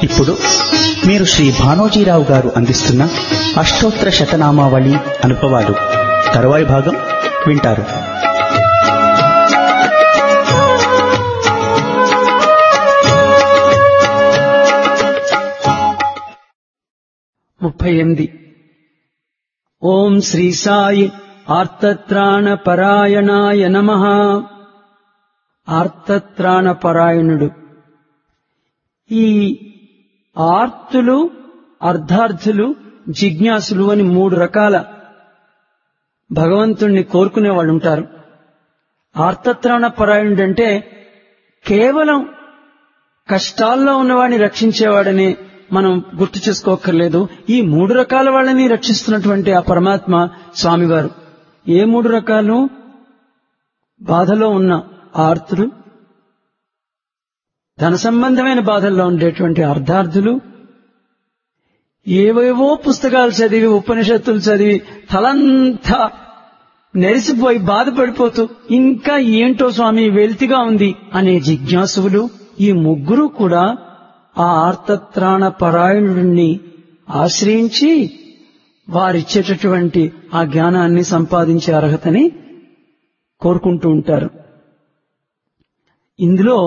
ఇప్పుడు మీరు శ్రీ భానోజీరావు గారు అందిస్తున్న అష్టోత్తర శతనామావళి అనుభవాలు తరువాయి భాగం వింటారు ముప్పై ఎనిమిది ఓం శ్రీ సాయి ఆర్తత్రాణ పరాయణాయ నమ ఆర్తత్రాణ పరాయణుడు ఈ ఆర్తులు అర్ధార్థులు జిజ్ఞాసులు అని మూడు రకాల భగవంతుణ్ణి కోరుకునే వాళ్ళు ఉంటారు ఆర్తత్రాణ పరాయణుడు అంటే కేవలం కష్టాల్లో ఉన్నవాడిని రక్షించేవాడని మనం గుర్తు చేసుకోక్కర్లేదు ఈ మూడు రకాల వాళ్ళని రక్షిస్తున్నటువంటి ఆ పరమాత్మ స్వామివారు ఏ మూడు రకాలు బాధలో ఉన్న ఆర్తులు ధన సంబంధమైన బాధల్లో ఉండేటువంటి అర్ధార్థులు ఏవేవో పుస్తకాలు చదివి ఉపనిషత్తులు చదివి తలంతా నెరిసిపోయి బాధపడిపోతూ ఇంకా ఏంటో స్వామి వెల్తిగా ఉంది అనే జిజ్ఞాసువులు ఈ ముగ్గురు కూడా ఆ ఆర్తత్రాణ పరాయణుడిని ఆశ్రయించి వారిచ్చేటటువంటి ఆ జ్ఞానాన్ని సంపాదించే అర్హతని కోరుకుంటూ ఉంటారు ఇందులో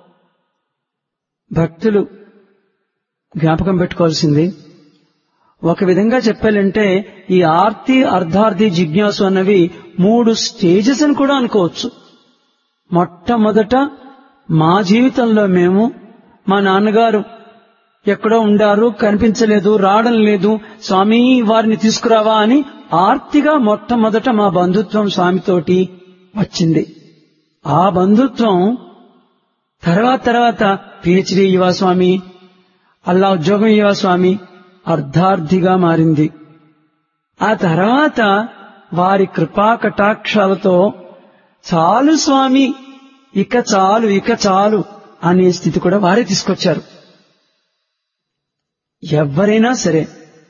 భక్తులు జ్ఞాపకం పెట్టుకోవాల్సింది ఒక విధంగా చెప్పాలంటే ఈ ఆర్తి అర్ధార్థి జిజ్ఞాసు అన్నవి మూడు స్టేజెస్ అని కూడా అనుకోవచ్చు మొట్టమొదట మా జీవితంలో మేము మా నాన్నగారు ఎక్కడో ఉండారు కనిపించలేదు రావడం లేదు స్వామి వారిని తీసుకురావా అని ఆర్తిగా మొట్టమొదట మా బంధుత్వం స్వామితోటి వచ్చింది ఆ బంధుత్వం తర్వాత తర్వాత పిహెచ్డి యువ స్వామి అల్లా ఉద్యోగం యువ స్వామి అర్ధార్థిగా మారింది ఆ తర్వాత వారి కృపా కటాక్షాలతో చాలు స్వామి ఇక చాలు ఇక చాలు అనే స్థితి కూడా వారే తీసుకొచ్చారు ఎవరైనా సరే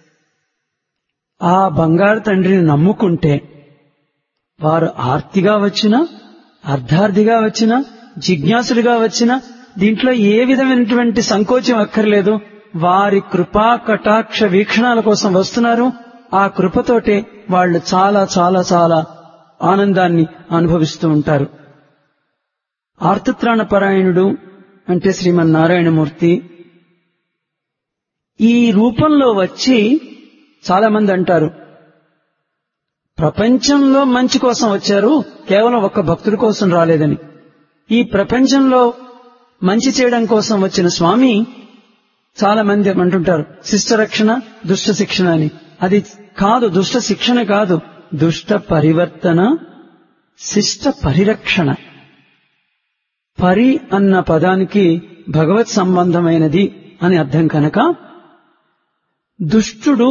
ఆ బంగారు తండ్రిని నమ్ముకుంటే వారు ఆర్తిగా వచ్చినా అర్ధార్థిగా వచ్చినా జిజ్ఞాసులుగా వచ్చినా దీంట్లో ఏ విధమైనటువంటి సంకోచం అక్కర్లేదు వారి కృపా కటాక్ష వీక్షణాల కోసం వస్తున్నారు ఆ కృపతోటే వాళ్ళు చాలా చాలా చాలా ఆనందాన్ని అనుభవిస్తూ ఉంటారు ఆర్తత్రాణ పరాయణుడు అంటే శ్రీమన్నారాయణమూర్తి ఈ రూపంలో వచ్చి చాలా మంది అంటారు ప్రపంచంలో మంచి కోసం వచ్చారు కేవలం ఒక్క భక్తుడి కోసం రాలేదని ఈ ప్రపంచంలో మంచి చేయడం కోసం వచ్చిన స్వామి చాలా మంది అంటుంటారు శిష్ట రక్షణ దుష్ట శిక్షణ అని అది కాదు దుష్ట శిక్షణ కాదు దుష్ట పరివర్తన శిష్ట పరిరక్షణ పరి అన్న పదానికి భగవత్ సంబంధమైనది అని అర్థం కనుక దుష్టుడు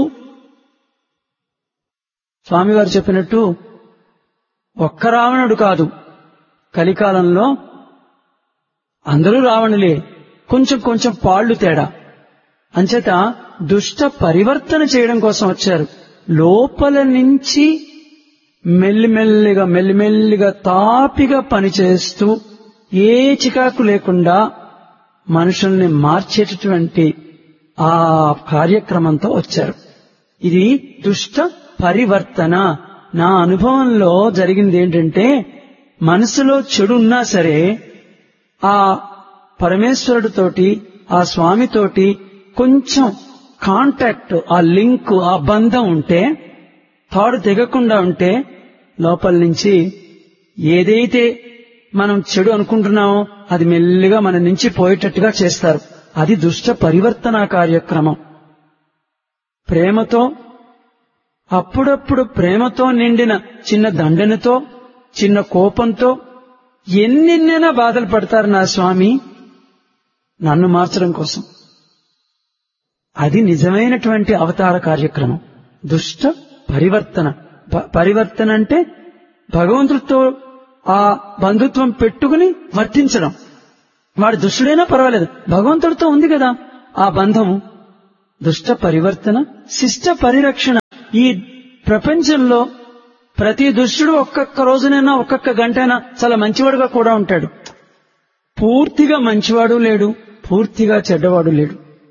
స్వామివారు చెప్పినట్టు ఒక్క రావణుడు కాదు కలికాలంలో అందరూ రావణులే కొంచెం కొంచెం పాళ్లు తేడా అంచేత దుష్ట పరివర్తన చేయడం కోసం వచ్చారు లోపల నుంచి మెల్లిమెల్లిగా మెల్లిమెల్లిగా తాపిగా పనిచేస్తూ ఏ చికాకు లేకుండా మనుషుల్ని మార్చేటటువంటి ఆ కార్యక్రమంతో వచ్చారు ఇది దుష్ట పరివర్తన నా అనుభవంలో జరిగింది ఏంటంటే మనసులో చెడు ఉన్నా సరే ఆ పరమేశ్వరుడితోటి ఆ స్వామితోటి కొంచెం కాంటాక్ట్ ఆ లింక్ ఆ బంధం ఉంటే తాడు తెగకుండా ఉంటే లోపల నుంచి ఏదైతే మనం చెడు అనుకుంటున్నామో అది మెల్లిగా మన నుంచి పోయేటట్టుగా చేస్తారు అది దుష్ట పరివర్తన కార్యక్రమం ప్రేమతో అప్పుడప్పుడు ప్రేమతో నిండిన చిన్న దండనతో చిన్న కోపంతో ఎన్నిన్నైనా బాధలు పడతారు నా స్వామి నన్ను మార్చడం కోసం అది నిజమైనటువంటి అవతార కార్యక్రమం దుష్ట పరివర్తన పరివర్తన అంటే భగవంతుడితో ఆ బంధుత్వం పెట్టుకుని వర్తించడం వాడు దుష్టుడైనా పర్వాలేదు భగవంతుడితో ఉంది కదా ఆ బంధము దుష్ట పరివర్తన శిష్ట పరిరక్షణ ఈ ప్రపంచంలో ప్రతి దుష్టుడు ఒక్కొక్క రోజునైనా ఒక్కొక్క గంటైనా చాలా మంచివాడుగా కూడా ఉంటాడు పూర్తిగా మంచివాడు లేడు పూర్తిగా చెడ్డవాడు లేడు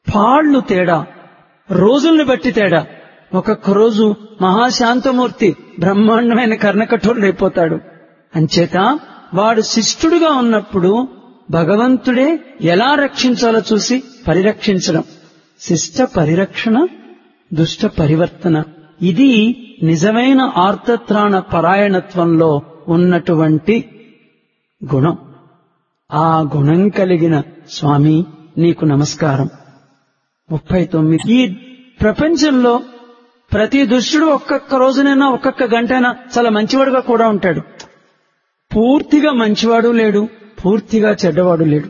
పాళ్లు తేడా రోజుల్ని బట్టి తేడా ఒక్కొక్క రోజు మహాశాంతమూర్తి బ్రహ్మాండమైన కర్ణకఠోరుడైపోతాడు అంచేత వాడు శిష్టుడుగా ఉన్నప్పుడు భగవంతుడే ఎలా రక్షించాలో చూసి పరిరక్షించడం శిష్ట పరిరక్షణ దుష్ట పరివర్తన ఇది నిజమైన ఆర్తత్రాణ పరాయణత్వంలో ఉన్నటువంటి గుణం ఆ గుణం కలిగిన స్వామి నీకు నమస్కారం ముప్పై తొమ్మిది ఈ ప్రపంచంలో ప్రతి దుష్టుడు ఒక్కొక్క రోజునైనా ఒక్కొక్క గంటైనా చాలా మంచివాడుగా కూడా ఉంటాడు పూర్తిగా మంచివాడు లేడు పూర్తిగా చెడ్డవాడు లేడు